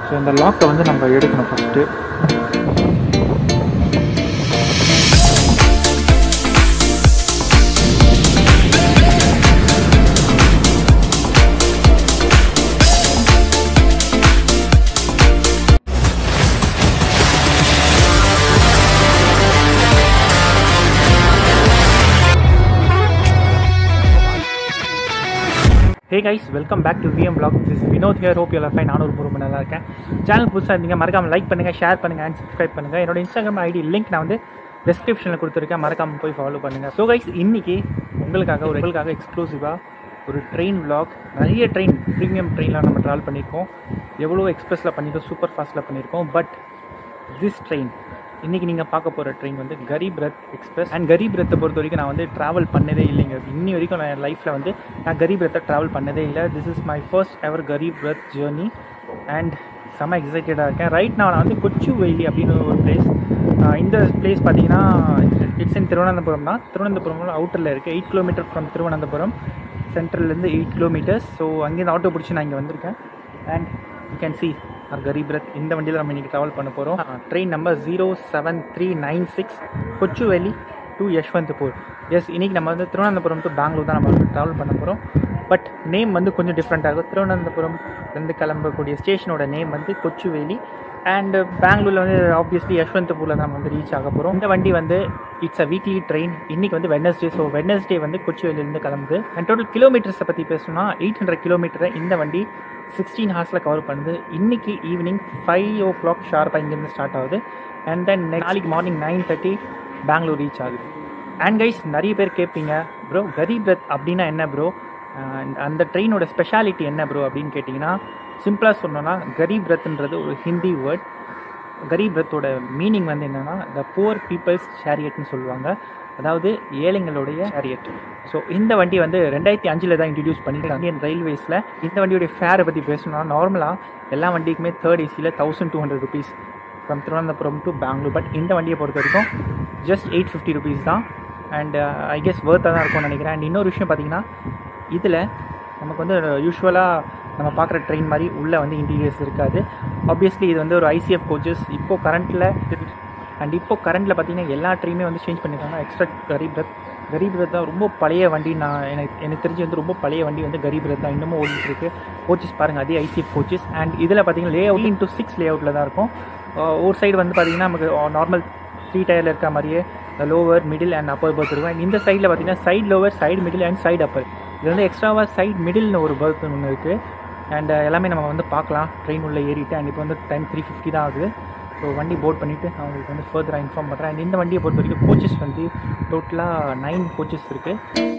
so இந்த லாக்கை வந்து நம்ம எடுக்கணும் first hey guys welcome back to V M blog this Vinod here hope you'll fine நானும் ரொம்ப ரொம்ப நல்லா இருக்கேன் சேனல் புதுசாக இருந்தீங்க மறக்காம லைக் பண்ணுங்கள் ஷேர் பண்ணுங்கள் அண்ட் சப்ஸ்கிரைப் பண்ணுங்கள் என்னோட இன்ஸ்டாகிராம் ஐடி லிங்க் நான் வந்து டிஸ்கிரிப்ஷனில் கொடுத்துருக்கேன் மறக்காம போய் ஃபாலோ பண்ணுங்கள் ஸோ கைஸ் இன்னைக்கு உங்களுக்காக ஒரு உங்களுக்காக எக்ஸ்க்ளூசிவாக ஒரு ட்ரெயின் vlog நிறைய ட்ரெயின் ப்ரீமியம் ட்ரெயினில் நம்ம ட்ராவல் பண்ணியிருக்கோம் எவ்வளோ எக்ஸ்பிரஸில் பண்ணியிருக்கோம் சூப்பர் ஃபாஸ்ட்டில் பண்ணியிருக்கோம் பட் திஸ் ட்ரெயின் இன்றைக்கி நீங்கள் பார்க்க போகிற ட்ரெயின் வந்து கரீப் ரத் எக்ஸ்பிரஸ் அண்ட் கரீப் ரத்தை பொறுத்த வரைக்கும் நான் வந்து ட்ராவல் பண்ணதே இல்லைங்க இன்னி வரைக்கும் நான் லைஃப்பில் வந்து நான் கரீப் ரத்தை ட்ராவல் பண்ணதே இல்லை this is my first ever Garib Rath journey and செம்ம எக்ஸைட்டடாக இருக்கேன் ரைட் நான் வந்து கொச்சு வெயிலி அப்படின்னு ஒரு பிளேஸ் இந்த பிளேஸ் பார்த்தீங்கன்னா இட்ஸ் இன் திருவனந்தபுரம் தான் திருவனந்தபுரம் அவுட்டரில் இருக்குது எயிட் கிலோமீட்டர் ஃப்ரம் திருவனந்தபுரம் சென்ட்ரல்லேருந்து எயிட் கிலோமீட்டர்ஸ் ஸோ அங்கேருந்து ஆட்டோ பிடிச்சி நான் இங்கே வந்திருக்கேன் and you can see our Garib Rath இந்த வண்டியில் நம்ம இன்றைக்கி ட்ராவல் பண்ண போகிறோம் train number zero seven three nine six Kochuveli to Yesvantpur yes இன்றைக்கி நம்ம வந்து திருவனந்தபுரம் டு பெங்களூர் தான் நம்ம வந்து ட்ராவல் பண்ண போகிறோம் பட் நேம் வந்து கொஞ்சம் டிஃப்ரெண்ட்டாக இருக்கும் திருவனந்தபுரம்லேருந்து கிளம்பக்கூடிய ஸ்டேஷனோட நேம் வந்து கொச்சுவேலி அண்ட் பெங்களூரில் வந்து ஆப்வியஸ்லி யஷ்வந்த்பூரில் தான் நம்ம வந்து ரீச் ஆக போகிறோம் இந்த வண்டி வந்து இட்ஸ் அ வீக்லி ட்ரெயின் இன்றைக்கி வந்து வெனஸ்டே ஸோ வெனஸ்டே வந்து கொச்சுவேலியிலேருந்து கிளம்புது அண்ட் டோட்டல் கிலோமீட்டர்ஸை பற்றி பேசணும்னா எயிட் ஹண்ட்ரட் கிலோமீட்டரை இந்த வண்டி சிக்ஸ்டீன் ஹார்ஸில் கவர் பண்ணுது இன்றைக்கி ஈவினிங் ஃபைவ் ஓ கிளாக் ஷார்ப்பாக இங்கேருந்து ஸ்டார்ட் ஆகுது அண்ட் தென் நாளைக்கு morning nine thirty Bangalore reach ஆகுது அண்ட் கைஸ் நிறைய பேர் கேட்பீங்க ப்ரோ கரீப் ரத் அப்படின்னா என்ன ப்ரோ அந்த ட்ரெயினோட ஸ்பெஷாலிட்டி என்ன ப்ரோ அப்படின்னு கேட்டிங்கன்னா சிம்பிளாக சொன்னோன்னா கரீப் ரத்ன்றது ஒரு ஹிந்தி வேர்ட் கரீப் ரத்தோட மீனிங் வந்து என்னென்னா த புவர் பீப்புள்ஸ் சேரியட்னு சொல்லுவாங்க அதாவது ஏழைங்களுடைய சேரியட் ஸோ இந்த வண்டி வந்து ரெண்டாயிரத்தி அஞ்சில் தான் இன்ட்ரடியூஸ் பண்ணியிருக்காங்க இந்தியன் ரயில்வேஸில் இந்த வண்டியோடைய ஃபேரை பற்றி பேசணும்னா நார்மலாக எல்லா வண்டிக்குமே தேர்ட் ஏசியில் thousand two hundred rupees from Thiruvananthapuram to Bangalore but இந்த வண்டியை பொறுத்த வரைக்கும் ஜஸ்ட் எயிட் ஃபிஃப்டி ருபீஸ் தான் அண்ட் ஐ கெஸ் ஒர்த்தாக தான் இருக்கும்னு நினைக்கிறேன் அண்ட் இன்னொரு விஷயம் பார்த்தீங்கன்னா இதில் நமக்கு வந்து யூஸ்வலாக நம்ம பார்க்குற ட்ரெயின் மாதிரி உள்ளே வந்து இன்டீரியர்ஸ் இருக்காது ஆப்வியஸ்லி இது வந்து ஒரு ஐசிஎஃப் கோச்சஸ் இப்போது கரண்ட்டில் அண்ட் இப்போ கரண்ட்டில் பார்த்தீங்கன்னா எல்லா ட்ரெயினுமே வந்து சேஞ்ச் பண்ணியிருக்காங்க எக்ஸ்ட்ரா கரீப் ரத் கரீப் ரத் தான் ரொம்ப பழைய வண்டி நான் எனக்கு எனக்கு தெரிஞ்சு வந்து ரொம்ப பழைய வண்டி வந்து கரீப் ரத் தான் இன்னமும் ஓடிட்டு இருக்கு கோச்சஸ் பாருங்கள் அதே ஐசிஎஃப் கோச்சஸ் அண்ட் இதில் பார்த்தீங்கன்னா லே அவுட் இன்ட்டு சிக்ஸ் லே அவுட்டில் தான் இருக்கும் ஒரு சைடு வந்து பார்த்தீங்கன்னா நமக்கு நார்மல் த்ரீ டயரில் இருக்க மாதிரியே lower middle and upper berth இருக்கும் அண்ட் இந்த சைடில் பார்த்தீங்கன்னா side lower side middle and side upper இது வந்து எக்ஸ்ட்ராவாக சைடு மிடில்னு ஒரு பர்த் ஒன்று இருக்குது அண்ட் எல்லாமே நம்ம வந்து பார்க்கலாம் ட்ரெயின் உள்ளே ஏறிட்டு அண்ட் இப்போ வந்து டைம் த்ரீ ஃபிஃப்டி தான் ஆகுது ஸோ வண்டி போர்ட் பண்ணிவிட்டு நான் உங்களுக்கு வந்து ஃபர்தராக இன்ஃபார்ம் பண்ணுறேன் அண்ட் இந்த வண்டியை பொறுத்த வரைக்கும் கோச்சஸ் வந்து டோட்டலாக நைன் கோச்சஸ் இருக்குது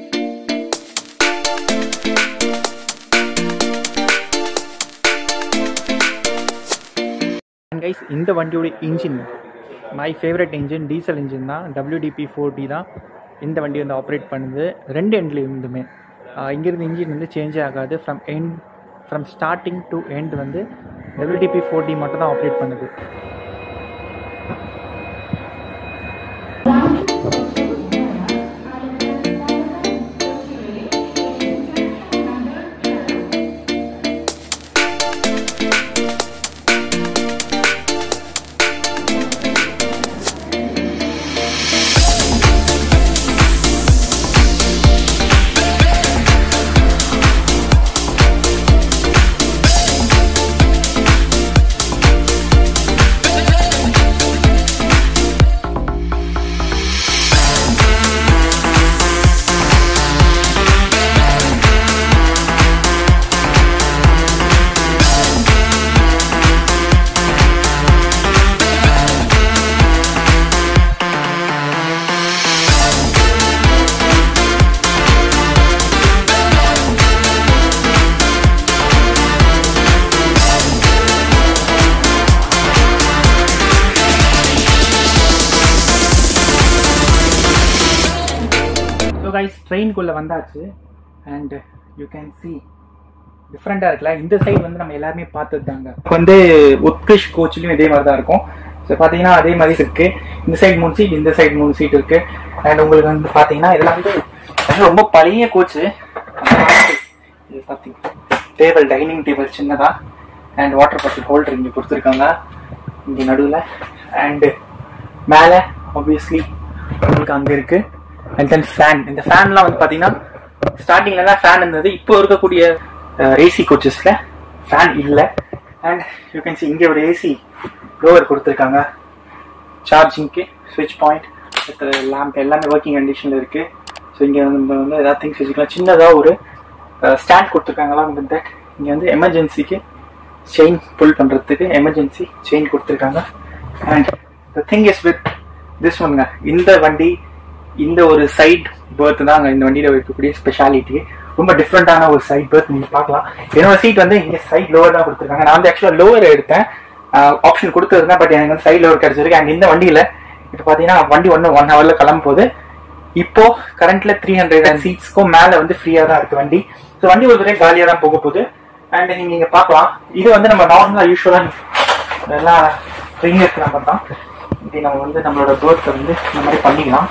அண்ட் கைஸ் இந்த வண்டியோட engine my favourite engine diesel engine தான் டபிள்யூடிபி ஃபோர் டி தான் இந்த வண்டி வந்து ஆப்ரேட் பண்ணுது ரெண்டு எண்ட்ல இருந்துமே இங்கேருந்து இன்ஜின் வந்து சேஞ்சே ஆகாது from end from starting to end வந்து டபிள்யூடிபி ஃபோர் டி மட்டும் தான் ஆப்ரேட் பண்ணுது ஸோ கைஸ் ட்ரெயின்குள்ளே வந்தாச்சு அண்ட் யூ கேன் சி டிஃப்ரெண்ட்டாக இருக்குல்ல இந்த சைடு வந்து நம்ம எல்லாருமே பார்த்தது தாங்க வந்து உத்கிருஷ் கோச்லையும் இதே மாதிரி தான் இருக்கும் ஸோ பார்த்தீங்கன்னா அதே மாதிரி இருக்கு இந்த சைடு மூணு சீட் இந்த சைடு மூணு சீட் இருக்கு அண்ட் உங்களுக்கு வந்து பார்த்தீங்கன்னா இதெல்லாம் வந்து அது ரொம்ப பழைய கோச்சு இது பார்த்தீங்க டேபிள் டைனிங் டேபிள் சின்னதா அண்ட் வாட்டர் பாட்டில் ஹோல்டர் இங்கே கொடுத்துருக்காங்க இங்கே நடுவில் அண்டு மேலே ஆப்வியஸ்லி உங்களுக்கு அங்கே இருக்கு அண்ட் தென் ஃபேன் இந்த ஃபேன்லாம் வந்து பார்த்தீங்கன்னா ஸ்டார்டிங்லலாம் ஃபேன் இருந்தது இப்போ இருக்கக்கூடிய ஏசி கோச்சஸில் ஃபேன் இல்லை அண்ட் யூ கேன் சி இங்கே ஒரு ஏசி லோவர் கொடுத்துருக்காங்க சார்ஜிங்க்கு ஸ்விட்ச் பாயிண்ட் லேம்ப் எல்லாமே ஒர்க்கிங் கண்டிஷனில் இருக்குது ஸோ இங்கே வந்து நம்ம வந்து ஏதாவது திங்ஸ் வச்சுக்கலாம் சின்னதாக ஒரு ஸ்டாண்ட் கொடுத்துருக்காங்களா வித் தட் இங்கே வந்து எமர்ஜென்சிக்கு செயின் புல் பண்ணுறதுக்கு எமர்ஜென்சி செயின் கொடுத்துருக்காங்க and the thing is with this ஒன்ங்க இந்த வண்டி இந்த ஒரு சைட் பேர்த் தாங்க இந்த வண்டியில் இருக்கக்கூடிய ஸ்பெஷாலிட்டி ரொம்ப டிஃப்ரெண்டான ஒரு சைட் பேர்த் நீங்கள் பார்க்கலாம் என்னோட சீட் வந்து இங்கே சைட் லோவர் தான் கொடுத்துருக்காங்க நான் வந்து ஆக்சுவலாக லோவர் எடுத்தேன் ஆப்ஷன் கொடுத்துருந்தேன் பட் எனக்கு வந்து சைட் லோவர் கிடைச்சிருக்கு அண்ட் இந்த வண்டியில் இப்போ பார்த்தீங்கன்னா வண்டி ஒன்று ஒன் ஹவரில் கிளம்பும் போது இப்போ கரண்ட்ல த்ரீ ஹண்ட்ரட் சீட்ஸ்க்கும் மேலே வந்து ஃப்ரீயாக தான் இருக்கு வண்டி ஸோ வண்டி ஒரு தடவை காலியாக தான் போக போகுது அண்ட் நீங்க இங்க பார்க்கலாம் இது வந்து நம்ம நார்மலா யூஸ்வலா எல்லாம் ட்ரெயினருக்கு நம்ம தான் இது நம்ம வந்து நம்மளோட பேர்த்தை வந்து இந்த மாதிரி பண்ணிக்கலாம்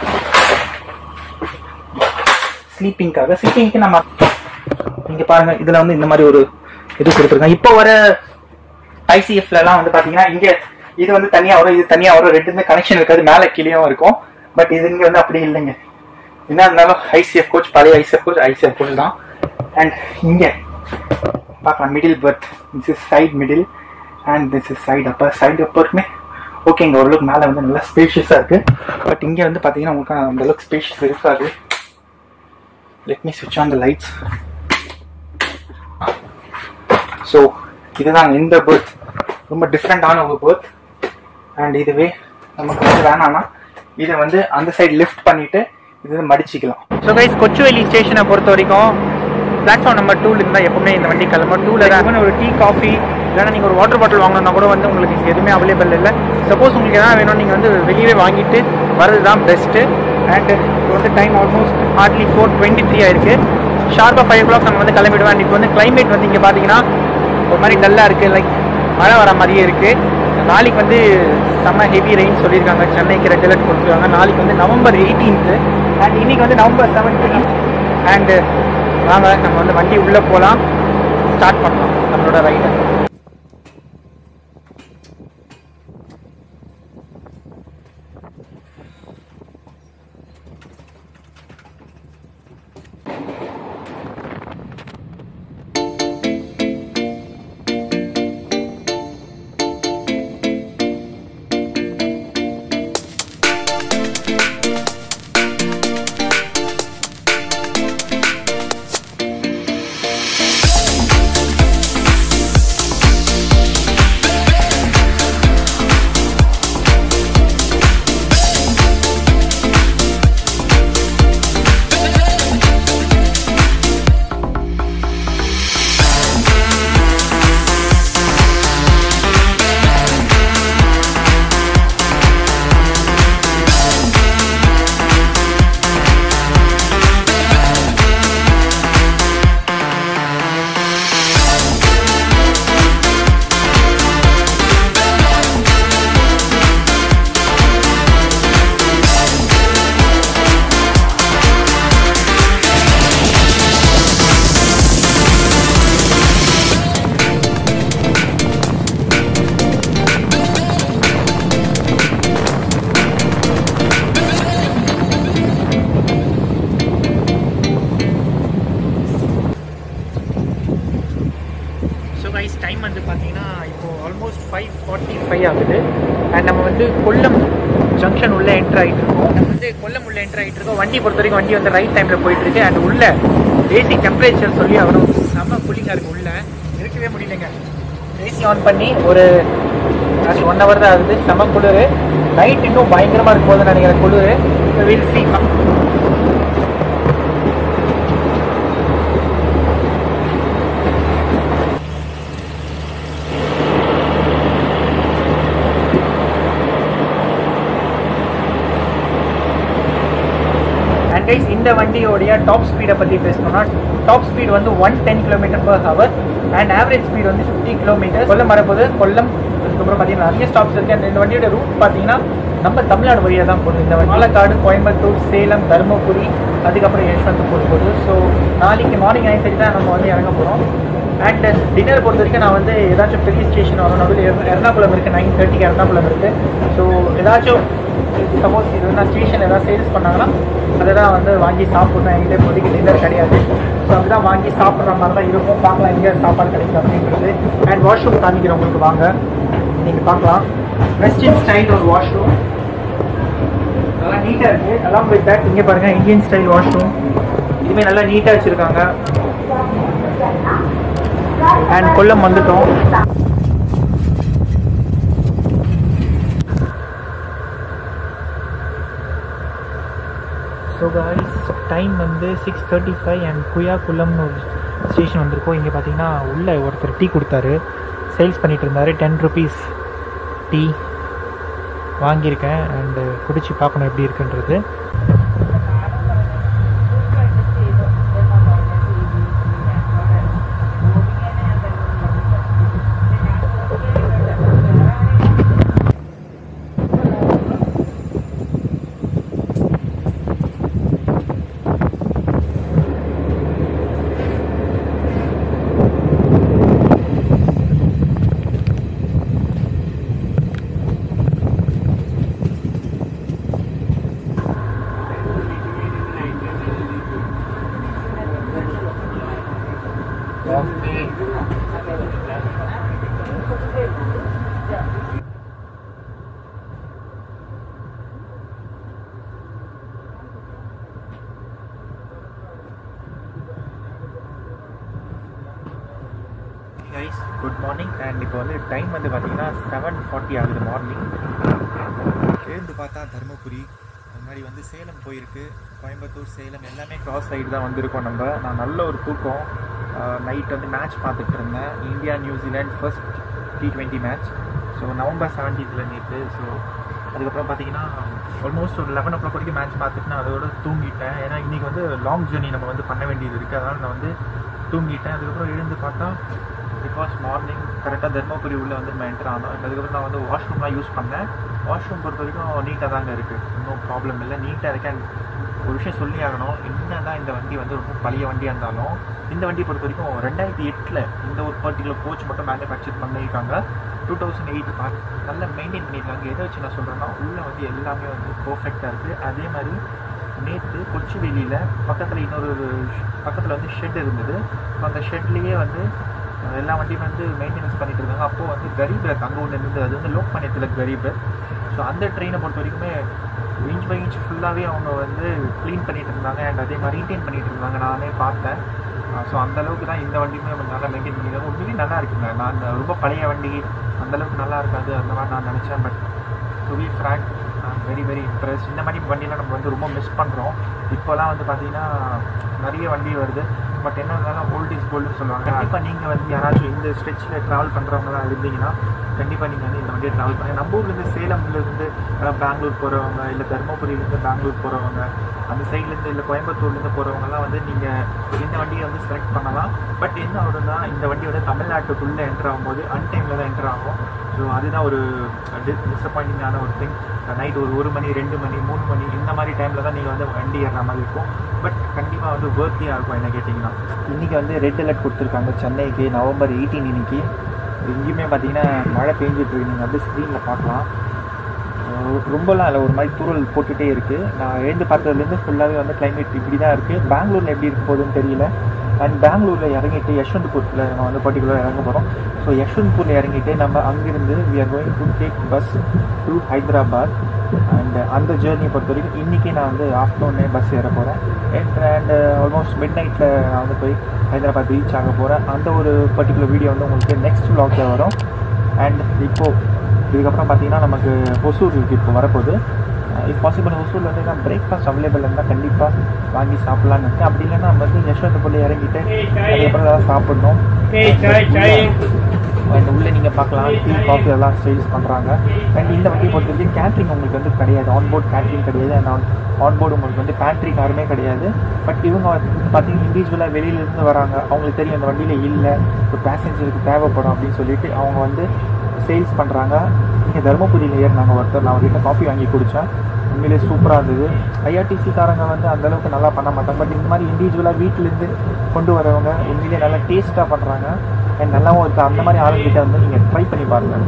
ஸ்லீப்பிங்காக ஸ்லீப்பிங்க்கு நம்ம இங்க பாருங்க இதுல வந்து இந்த மாதிரி ஒரு இது கொடுத்துருக்காங்க இப்போ வர ஐசிஎஃப்ல எல்லாம் வந்து பாத்தீங்கன்னா இங்க இது வந்து தனியா வரும் இது தனியா வரும் ரெண்டுமே கனெக்ஷன் இருக்காது மேல கீழேயும் இருக்கும் பட் இது இங்க வந்து அப்படி இல்லைங்க என்ன இருந்தாலும் ஐசிஎஃப் கோச் பழைய ஐசிஎஃப் கோச் ஐசிஎஃப் கோச் தான் அண்ட் இங்க பார்க்கலாம் middle berth this is side middle and this is side upper side அப்பருக்குமே ஓகேங்க ஓரளவுக்கு மேலே வந்து நல்லா ஸ்பேஷியஸாக இருக்கு பட் இங்கே வந்து பார்த்தீங்கன்னா உங்களுக்கு அந்த அளவுக்கு ஸ்பேஷியஸ் இருக்காது let me switch on the lights so இதுதான் இந்த பர்த் ரொம்ப டிஃப்ரெண்டான ஒரு பர்த் அண்ட் இதுவே நமக்கு வந்து வேணாம்னா இதை வந்து அந்த சைடு லிஃப்ட் பண்ணிட்டு இது மடிச்சிக்கலாம் ஸோ கைஸ் கொச்சுவேலி ஸ்டேஷனை பொறுத்த வரைக்கும் பிளாட்ஃபார்ம் நம்பர் டூல இருந்தால் எப்பவுமே இந்த வண்டி கிளம்பும் டூல தான் ஒரு டீ காஃபி இல்லைன்னா நீங்கள் ஒரு வாட்டர் பாட்டில் வாங்கணும்னா கூட வந்து உங்களுக்கு இங்கே எதுவுமே அவைலபிள் இல்லை சப்போஸ் உங்களுக்கு எதாவது வேணும் நீங்கள் வந்து வெளியவே வாங்கிட்டு வரது தான் பெஸ்ட்டு அண்ட் இப்போ வந்து time almost hardly four twenty three ஆயிருக்கு ஷார்ப்பாக ஃபைவ் ஓ கிளாக் நம்ம வந்து கிளம்பிடுவோம் அண்ட் இப்போ வந்து கிளைமேட் வந்து இங்கே பார்த்தீங்கன்னா ஒரு மாதிரி டல்லாக இருக்குது லைக் மழை வர மாதிரியே இருக்குது நாளைக்கு வந்து செம்ம ஹெவி ரெயின் சொல்லியிருக்காங்க சென்னைக்கு ரெட் அலர்ட் கொடுத்துருக்காங்க நாளைக்கு வந்து நவம்பர் எயிட்டீன்த்து அண்ட் இன்னைக்கு வந்து நவம்பர் செவன்டீன் அண்டு வாங்க நம்ம வந்து வண்டி உள்ளே போகலாம் ஸ்டார்ட் பண்ணலாம் நம்மளோட ரைடை ஸோ கைஸ் டைம் வந்து பார்த்தீங்கன்னா இப்போ ஆல்மோஸ்ட் ஃபைவ் ஃபார்ட்டி ஃபைவ் ஆகுது அண்ட் நம்ம வந்து கொல்லம் ஜங்ஷன் உள்ள என்ட்ரு ஆகிட்டு இருக்கோம் நம்ம வந்து கொல்லம் உள்ள என்ட்ரு ஆகிட்டு இருக்கோம் வண்டி பொறுத்த வரைக்கும் வண்டி வந்து ரைட் டைமில் போயிட்டு இருக்கு அண்ட் உள்ள ஏசி டெம்பரேச்சர் சொல்லி அவரும் செம்ம கூலிங்காக இருக்கு உள்ள இருக்கவே முடியலைங்க ஏசி ஆன் பண்ணி ஒரு ஒன் ஹவர் தான் ஆகுது செம குளிர் நைட் இன்னும் பயங்கரமாக இருக்கும் போது நினைக்கிறேன் குளிர் வில் சி அண்ட் கைஸ் இந்த வண்டியோடைய டாப் ஸ்பீடை பற்றி பேசணும்னா டாப் ஸ்பீட் வந்து one ten kilometre per hour and average speed வந்து ஃபிஃப்டி கிலோமீட்டர் கொல்லம் வரப்போது கொல்லம் அதுக்கப்புறம் பார்த்தீங்கன்னா நிறைய ஸ்டாப்ஸ் இருக்குது அண்ட் இந்த வண்டியோட ரூட் பார்த்தீங்கன்னா நம்ம தமிழ்நாடு வழியாக தான் போகுது இந்த வண்டி பாலக்காடு கோயம்புத்தூர் சேலம் தருமபுரி அதுக்கப்புறம் யஷ்வந்தபூர் போகுது ஸோ நாளைக்கு மார்னிங் நைன் தேர்ட்டி தான் நம்ம வந்து இறங்க போகிறோம் அண்ட் டின்னர் பொறுத்த வரைக்கும் நான் வந்து ஏதாச்சும் பெரிய ஸ்டேஷன் வரும் நடுவில் எர்- எர்ணாகுளம் இருக்குது நைன் தேர்ட்டிக்கு எர்ணாகுளம் இருக்குது ஸோ ஏதாச்சும் சப்போஸ் இது நான் ஸ்டேஷன் ஏதாவது சேல்ஸ் பண்ணாங்கன்னா அதை தான் வந்து வாங்கி சாப்பிட்ணும் என்கிட்ட இப்போதைக்கு டின்னர் கிடையாது ஸோ அப்படிதான் வாங்கி சாப்பிட்ற மாதிரி தான் இருக்கும் பார்க்கலாம் எங்கே சாப்பாடு கிடைக்கும் அப்படின்றது அண்ட் வாஷ்ரூம் காமிக்கிறேன் உங்களுக்கு வாங்க நீங்கள் பார்க்கலாம் வெஸ்டர்ன் ஸ்டைல் ஒரு வாஷ்ரூம் நல்லா நீட்டாக இருக்குது அலாம் வித் தட் இங்கே பாருங்கள் இந்தியன் ஸ்டைல் வாஷ்ரூம் இதுவுமே நல்லா நீட்டாக வச்சுருக்காங்க அண்ட் கொல்லம் வந்துட்டோம் ஸோ காய்ஸ் டைம் வந்து சிக்ஸ் தேர்ட்டி ஃபைவ் அண்ட் குயாக்குளம்னு ஒரு ஸ்டேஷன் வந்திருக்கோம் இங்கே பார்த்தீங்கன்னா உள்ளே ஒருத்தர் டீ கொடுத்தாரு சேல்ஸ் பண்ணிட்டு இருந்தாரு டென் ருபீஸ் டீ வாங்கியிருக்கேன் அண்டு குடிச்சு பார்க்கணும் எப்படி இருக்குன்றது கைஸ் குட் மார்னிங் அண்ட் இப்போ வந்து டைம் வந்து பார்த்தீங்கன்னா செவன் ஃபார்ட்டி ஆகுது மார்னிங் எழுந்து பார்த்தா தருமபுரி அது மாதிரி வந்து சேலம் போயிருக்கு கோயம்புத்தூர் சேலம் எல்லாமே கிராஸ் சைடு தான் வந்திருக்கோம் நம்ம நான் நல்ல ஒரு தூக்கம் நைட் வந்து மேட்ச் பார்த்துட்டு இருந்தேன் India New Zealand first T twenty match so November செவன்டீன்த்தில் நேற்று ஸோ அதுக்கப்புறம் பார்த்தீங்கன்னா ஆல்மோஸ்ட் ஒரு லெவன் ஓ கிளாக் வரைக்கும் மேட்ச் பார்த்துட்டு நான் அதோட தூங்கிட்டேன் ஏன்னா இன்றைக்கி வந்து லாங் ஜேர்னி நம்ம வந்து பண்ண வேண்டியது இருக்குது அதனால் நான் வந்து தூங்கிட்டேன் அதுக்கப்புறம் எழுந்து பார்த்தா பிகாஸ் மார்னிங் கரெக்டாக தர்மபுரி உள்ளே வந்து நம்ம என்டர் ஆனோம் அதுக்கப்புறம் நான் வந்து வாஷ்ரூம்லாம் யூஸ் பண்ணேன் வாஷ்ரூம் பொறுத்த வரைக்கும் நீட்டாக தாங்க இருக்குது ஒன்றும் ப்ராப்ளம் இல்லை நீட்டாக இருக்கு அண்ட் ஒரு விஷயம் சொல்லி ஆகணும் என்ன தான் இந்த வண்டி வந்து ரொம்ப பழைய வண்டியாக இருந்தாலும் இந்த வண்டி பொறுத்த வரைக்கும் ரெண்டாயிரத்தி எட்டில் இந்த ஒரு பர்டிகுலர் கோச் மட்டும் மேனுஃபேக்சர் பண்ணியிருக்காங்க டூ தௌசண்ட் எயிட் நல்லா மெயின்டைன் பண்ணியிருக்காங்க எதை வச்சு நான் சொல்கிறேன்னா உள்ளே வந்து எல்லாமே வந்து பர்ஃபெக்டாக இருக்குது அதே மாதிரி நேற்று கொச்சிவெளியில் பக்கத்தில் இன்னொரு பக்கத்தில் வந்து ஷெட் இருந்தது ஸோ அந்த ஷெட்லேயே வந்து அஹ், எல்லா வண்டியும் வந்து மெயின்டெனன்ஸ் பண்ணிட்டு இருந்தாங்க அப்போது வந்து கரீப் ரத் அங்கே ஒன்று இருந்தது அது வந்து லோக் பண்ணியத்தில் கரீப் ரத் ஸோ அந்த ட்ரெயினை பொறுத்த வரைக்குமே இன்ச் பை இன்ச் ஃபுல்லாகவே அவங்க வந்து க்ளீன் பண்ணிட்டு இருந்தாங்க அண்ட் அதே மாதிரி மெயின்டைன் பண்ணிட்டு இருந்தாங்க நானே பார்த்தேன் ஸோ அந்த அளவுக்கு தான் இந்த வண்டியுமே கொஞ்சம் நல்லா மெயின்டைன் பண்ணியிருக்காங்க உண்மையிலேயே நல்லா இருக்குங்க நான் அந்த ரொம்ப பழைய வண்டி அந்த அளவுக்கு நல்லா இருக்காது அந்த மாதிரி நான் நினச்சேன் but to be frank very very impress இந்த மாதிரி வண்டியெலாம் நம்ம வந்து ரொம்ப மிஸ் பண்ணுறோம் இப்போலாம் வந்து பார்த்தீங்கன்னா நிறைய வண்டி வருது பட் என்ன இருந்தாலும் ஓல்ட் இஸ் கோல்டுன்னு சொல்லுவாங்க கண்டிப்பாக நீங்கள் வந்து யாராச்சும் இந்த ஸ்ட்ரெச்சில் ட்ராவல் பண்ணுறவங்களா இருந்தீங்கன்னா கண்டிப்பாக நீங்கள் வந்து இந்த வண்டியை ட்ராவல் பண்ணுங்கள் நம்ம ஊர்லேருந்து சேலம்லேருந்து பெங்களூர் போகிறவங்க இல்லை தருமபுரியிலேருந்து பெங்களூர் போகிறவங்க அந்த சைட்லேருந்து இல்லை கோயம்புத்தூர்லேருந்து போகிறவங்கலாம் வந்து நீங்கள் இந்த வண்டியை வந்து செலக்ட் பண்ணலாம் பட் என்ன ஆகுதுன்னா இந்த வண்டி வந்து தமிழ்நாட்டுக்குள்ளே என்டர் ஆகும்போது அன்டைமில் தான் என்டர் ஆகும் ஸோ அதுதான் ஒரு டிசப்பாயிண்டிங்கான ஒரு திங் நைட் ஒரு ஒரு மணி ரெண்டு மணி மூணு மணி இந்த மாதிரி டைமில் தான் நீங்கள் வந்து வண்டி ஏறுற மாதிரி இருக்கும் பட் கண்டிப்பாக வந்து வேர்த்தியாக இருக்கும் என்ன கேட்டிங்கன்னா இன்றைக்கி வந்து ரெட் அலர்ட் கொடுத்துருக்காங்க சென்னைக்கு நவம்பர் எயிட்டீன் இன்னைக்கு எங்கேயுமே பார்த்தீங்கன்னா மழை பெஞ்சிட்டு இருக்கு நீங்கள் வந்து ஸ்க்ரீனில் பார்க்கலாம் அஹ் ரொம்பலாம் இல்லை ஒரு மாதிரி தூரல் போட்டுகிட்டே இருக்குது நான் எழுந்து பார்த்ததுலேருந்து ஃபுல்லாகவே வந்து climate இப்படி தான் இருக்குது பெங்களூரில் எப்படி இருக்க போகுதுன்னு தெரியல அண்ட் பெங்களூரில் இறங்கிட்டு யஷ்வந்த்பூரில் நம்ம வந்து பர்டிகுலராக இறங்க போகிறோம் ஸோ யஷ்வந்த்பூரில் இறங்கிட்டு நம்ம அங்கிருந்து we are going to take bus to Hyderabad and அந்த ஜேர்னியை பொறுத்த வரைக்கும் இன்றைக்கி நான் வந்து ஆஃப்டர்நூனே பஸ் ஏற போகிறேன் அண்ட் அண்ட் ஆல்மோஸ்ட் மிட் நைட்டில் நான் வந்து போய் ஹைதராபாத் ரீச் ஆக போகிறேன் அந்த ஒரு பர்டிகுலர் வீடியோ வந்து உங்களுக்கு நெக்ஸ்ட் vlogல வரும் அண்ட் இப்போது இதுக்கப்புறம் பார்த்தீங்கன்னா நமக்கு ஒசூர் இருக்குது இப்போ வரப்போகுது இஃப் பாசிபிள் ஒசூரில் வந்து நான் பிரேக்ஃபாஸ்ட் அவைலபிள் இருந்தால் கண்டிப்பாக வாங்கி சாப்பிட்லான்னு இருக்கேன் அப்படி இல்லைன்னா நம்ம வந்து யஷ்வந்தபுரில் இறங்கிட்டு அதுக்கப்புறம் ஏதாவது சாப்பிடணும் அண்ட் உள்ளே நீங்கள் பார்க்கலாம் டீ காஃபி எல்லாம் சேல்ஸ் பண்ணுறாங்க அண்ட் இந்த வண்டியை பொறுத்த வரைக்கும் கேட்ரிங் உங்களுக்கு வந்து கிடையாது ஆன்போர்ட் கேட்ரிங் கிடையாது அண்ட் ஆன் ஆன்போர்டு உங்களுக்கு வந்து பேண்ட்ரி காருமே கிடையாது பட் இவங்க வந்து பார்த்தீங்கன்னா இண்டிவிஜுவலாக வெளியிலேருந்து வராங்க அவங்களுக்கு தெரியும் அந்த வண்டியில் இல்லை ஒரு பேசஞ்சருக்கு தேவைப்படும் அப்படின்னு சொல்லிட்டு அவங்க வந்து சேல்ஸ் பண்ணுறாங்க இங்கே தருமபுரியில் ஏறினாங்க ஒருத்தர் நான் அவர்கிட்ட காஃபி வாங்கி குடித்தேன் உண்மையிலேயே சூப்பராக இருந்தது ஐஆர்டிசிக்காரங்க வந்து அந்தளவுக்கு நல்லா பண்ண மாட்டாங்க பட் இந்த மாதிரி இண்டிவிஜுவலாக வீட்டிலேருந்து கொண்டு வரவங்க உண்மையிலேயே நல்லா டேஸ்ட்டாக பண்ணுறாங்க அண்ட் நல்லாவும் இருக்குது அந்த மாதிரி ஆளுங்கிட்ட வந்து நீங்கள் ட்ரை பண்ணி பாருங்கள்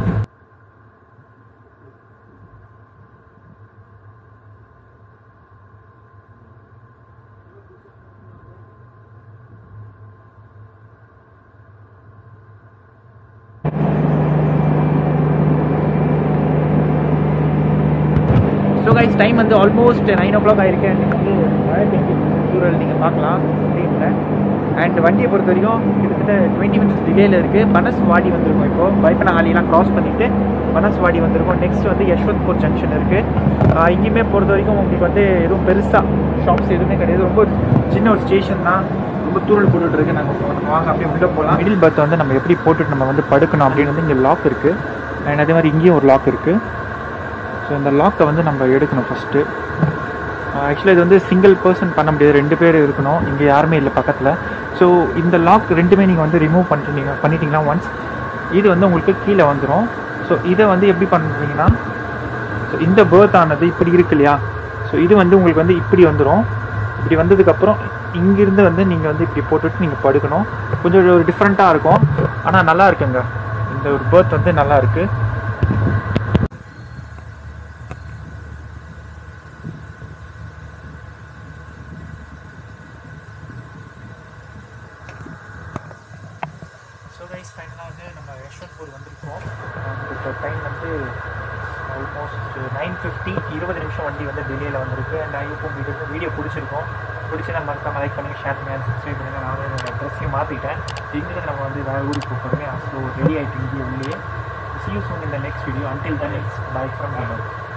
ஸோ கைஸ் டைம் வந்து ஆல்மோஸ்ட் நைன் ஓ கிளாக் ஆயிருக்கு அண்ட் வந்து மழை பெஞ்சு தூரல் நீங்கள் பார்க்கலாம் ஸ்க்ரீனில் அண்ட் வண்டியை பொறுத்த வரைக்கும் கிட்டத்தட்ட டுவெண்ட்டி மினிட்ஸ் டிலேயில் இருக்குது பனஸ்வாடி வந்திருக்கும் இப்போது பைப்பனஹாலிலாம் க்ராஸ் பண்ணிவிட்டு பனஸ்வாடி வந்திருக்கும் நெக்ஸ்ட் வந்து யஷ்வந்த்பூர் ஜங்ஷன் இருக்குது இங்கேயுமே பொறுத்த வரைக்கும் உங்களுக்கு வந்து எதுவும் பெருசாக ஷாப்ஸ் எதுவுமே கிடையாது ரொம்ப சின்ன ஒரு ஸ்டேஷன் தான் ரொம்ப தூரல் போட்டுட்டு இருக்கு நாங்கள் வாங்க அப்படியே உள்ளே போகலாம் மிடில் பர்த் வந்து நம்ம எப்படி போட்டுட்டு நம்ம வந்து படுக்கணும் அப்படின்னு வந்து இங்கே லாக் இருக்குது அண்ட் அதே மாதிரி இங்கேயும் ஒரு லாக் இருக்குது ஸோ இந்த லாக்கை வந்து நம்ம எடுக்கணும் ஃபஸ்ட்டு ஆக்சுவலாக இது வந்து சிங்கிள் பர்சன் பண்ண முடியாது ரெண்டு பேர் இருக்கணும் இங்கே யாருமே இல்லை பக்கத்தில் ஸோ இந்த லாக் ரெண்டுமே நீங்கள் வந்து ரிமூவ் பண்ணிட்டீங்க பண்ணிட்டீங்கன்னா ஒன்ஸ் இது வந்து உங்களுக்கு கீழே வந்துடும் ஸோ இதை வந்து எப்படி பண்ணுறீங்கன்னா ஸோ இந்த பேர்த் ஆனது இப்படி இருக்கு இல்லையா ஸோ இது வந்து உங்களுக்கு வந்து இப்படி வந்துடும் இப்படி வந்ததுக்கப்புறம் இங்கிருந்து வந்து நீங்கள் வந்து இப்படி போட்டுட்டு நீங்கள் படுக்கணும் கொஞ்சம் ஒரு டிஃப்ரெண்ட்டாக இருக்கும் ஆனால் நல்லா இருக்குங்க இந்த ஒரு பேர்த் வந்து நல்லா இருக்குது ஸோ கைஸ் ஃபைனலாக வந்து நம்ம யஷ்வந்த்பூர் வந்திருக்கோம் இப்போ டைம் வந்து ஆல்மோஸ்ட் நைன் ஃபிஃப்டி இருபது நிமிஷம் வண்டி வந்து டிலேயில் வந்திருக்கு அண்ட் ஐ இப்போ உங்களுக்கு வீடியோ பிடிச்சிருக்கோம் பிடிச்சா மறக்காம லைக் பண்ணுங்கள் ஷேர் பண்ணுங்கள் சப்ஸ்கிரைப் பண்ணுங்கள் நானும் என்னோட ட்ரெஸ்ஸையும் மாற்றிட்டேன் இங்கிருந்து நம்ம வந்து வேறு ஊருக்கு போகிறோமே ஸோ ரெடி ஆகிட்டு இங்கே உள்ளே சி யூ சூன் இந்த next video until the next bye from